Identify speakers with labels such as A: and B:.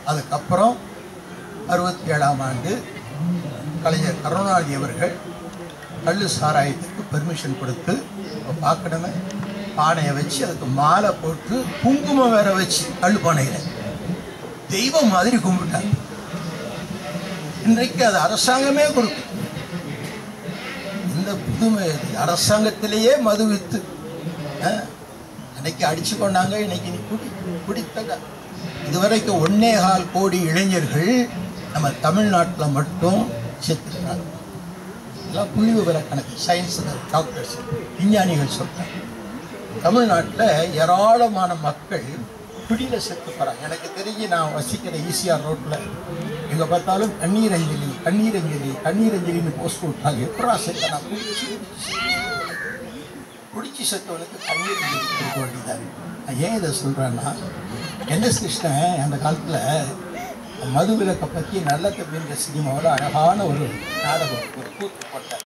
A: அதுக்கப்புறம் அறுபத்தி ஏழாம் ஆண்டு கலைஞர் கருணாநிதி அவர்கள் கள்ளு சாராயத்துக்கு பெர்மிஷன் கொடுத்து இப்போ பார்க்கணுமே பானையை வச்சு அதுக்கு மாலை போட்டு குங்குமம் வேற வச்சு கள்ளு பானையில் தெய்வம் மாதிரி கும்பிட்டாங்க இன்றைக்கு அது அரசாங்கமே கொடுக்கும் இந்த புதுமை இது. அரசாங்கத்திலேயே மது வித்து அஹ், அன்னைக்கு அடிச்சு கொண்டாங்க இன்னைக்கு நீ குடி குடித்தக இதுவரைக்கும் ஒன்னே கால் கோடி இளைஞர்கள் நம்ம தமிழ்நாட்டில் மட்டும் செத்துக்கிறாங்க இதெல்லாம் புள்ளி விவர கணக்கு சயின்ஸ் டாக்டர்ஸ் விஞ்ஞானிகள் சொல்றாங்க தமிழ்நாட்டில் ஏராளமான மக்கள் குடியில் செத்து போகிறாங்க எனக்கு தெரிஞ்சு நான் வசிக்கிற ஈசிஆர் ரோட்டில் எங்கே பார்த்தாலும் கண்ணீர் அஞ்சலி கண்ணீர் அஞ்சலி கண்ணீர் அஞ்சலின்னு போஸ்ட் விட்டாங்க எப்படா செத்த நான் குடிச்சு குடிச்சு செத்தவனுக்கு கண்ணீர் அஞ்சலி கொடுக்க வேண்டியதாக இருக்கு. நான் ஏன் இதை சொல்கிறேன்னா என்எஸ் கிருஷ்ணன் அந்த காலத்தில் மதுவிலக்கை பற்றி நல்ல தம்பின்ற சினிமாவில் அழகான ஒரு நாடகம் ஒரு கூத்து போட்டார்